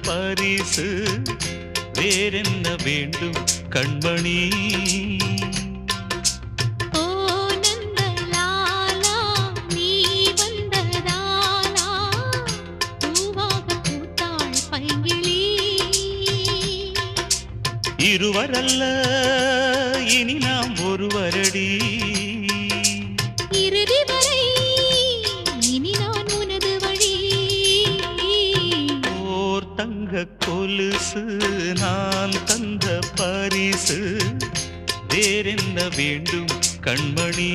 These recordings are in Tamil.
பரிசு வேறென்ன வேண்டும் கண்மணி ஓ நந்தலாலா நீ வந்ததாலா பூவாக பூத்தாள் பைங்கிளி இருவரல்ல இனி நாம் ஒருவரடி இறுதி வரை இனி நான் உனது வழி ஓர் தங்க கொலுசு நான் தந்த பரிசு வேறென்ன வேண்டும் கண்மணி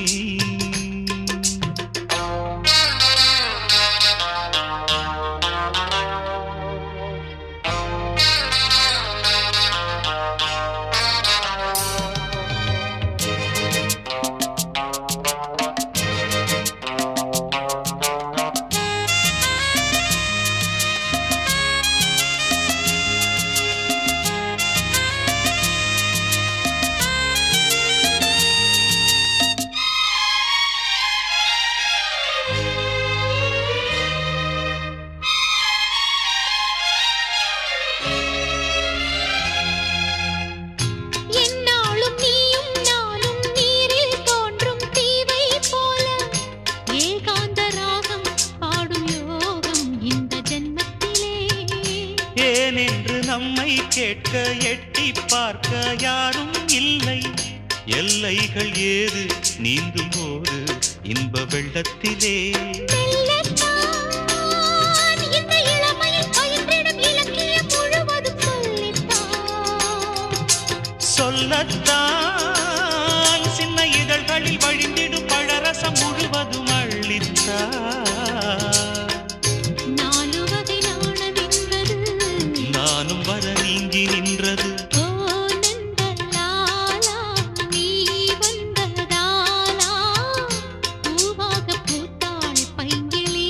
என்னாலும் நீயும் நானும் நீரில் தோன்றும் தீவை போல ஏகாந்த ராகம் பாடும் யோகம் இந்த ஜென்மத்திலே ஏனென்று நம்மை கேட்க எட்டி பார்க்க யாரும் இல்லை எல்லைகள் ஏது நீந்தும் போது இன்ப வெள்ளத்திலே மெல்லத்தான் இந்த இளமையில் பயின்றிடும் இலக்கியம் முழுவதும் சொல்லித்தான் சொல்லத்தான் சின்ன இதழ்களில் வழிந்திடும் பழரசம் முழுவதும் அள்ளித்தா நாலு வகை நாணமின்றது நானும் வர நீங்கி நின்றது ஓ நந்தலாலா நீ வந்ததாலா பூவாக பூத்தாள் பைங்கிளி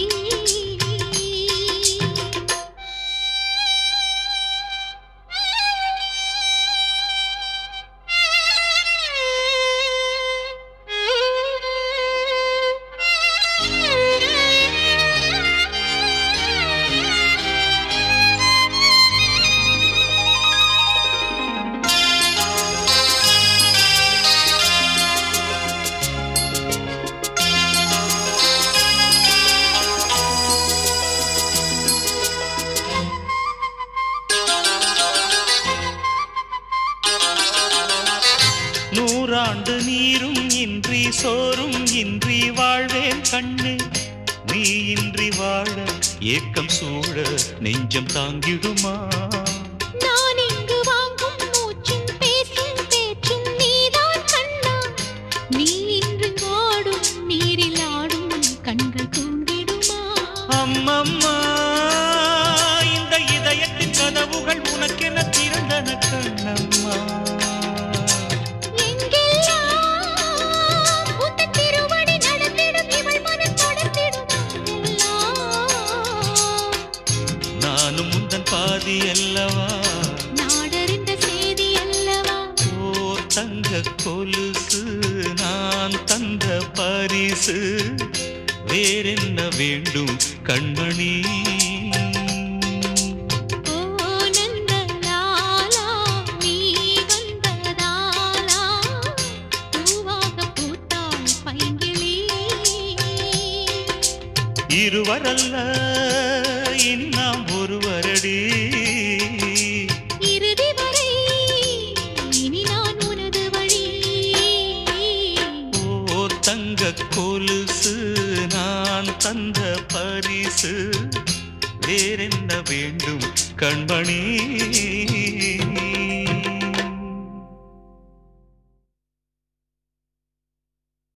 நூறாண்டு நீரும் இன்றி சோறும் இன்றி வாழ்வேன் கண்ணு நீ இன்றி வாழ ஏக்கம் சூழ நெஞ்சம் தாங்கிடுமா நான் இங்கு வாங்கும் மூச்சும் பேசும் பேச்சும் நீதான் கண்ணா நீ இன்று ஓடும் நீரில் ஆடும் கண்கள் தூங்கிடுமா அம்மம்மா இந்த இதயத்தின் கதவுகள் உனக்கென திறந்தன கண்ணம்மா எங்கெல்லாம் உந்தன் திருவடி நடந்திடும் இவள் மனம் தொடர்ந்திடுமா எல்லாம் நானும் முந்தன் பாதி அல்லவா நாடறிந்த செய்தி அல்லவா ஓர் தங்க கொலுசு நான் தந்த பரிசு வேறென்ன வேண்டும் கண்மணி ஓ நந்தலாலா நீ வந்ததாலா பூவாக பூத்தாள் பைங்கிளி இருவரல்ல இனி நாம் ஒருவரடி இறுதி வரை இனி நான் உனது வழி ஓர் தங்க கொலுசு நான் தந்த பரிசு வேறென்ன வேண்டும் கண்மணி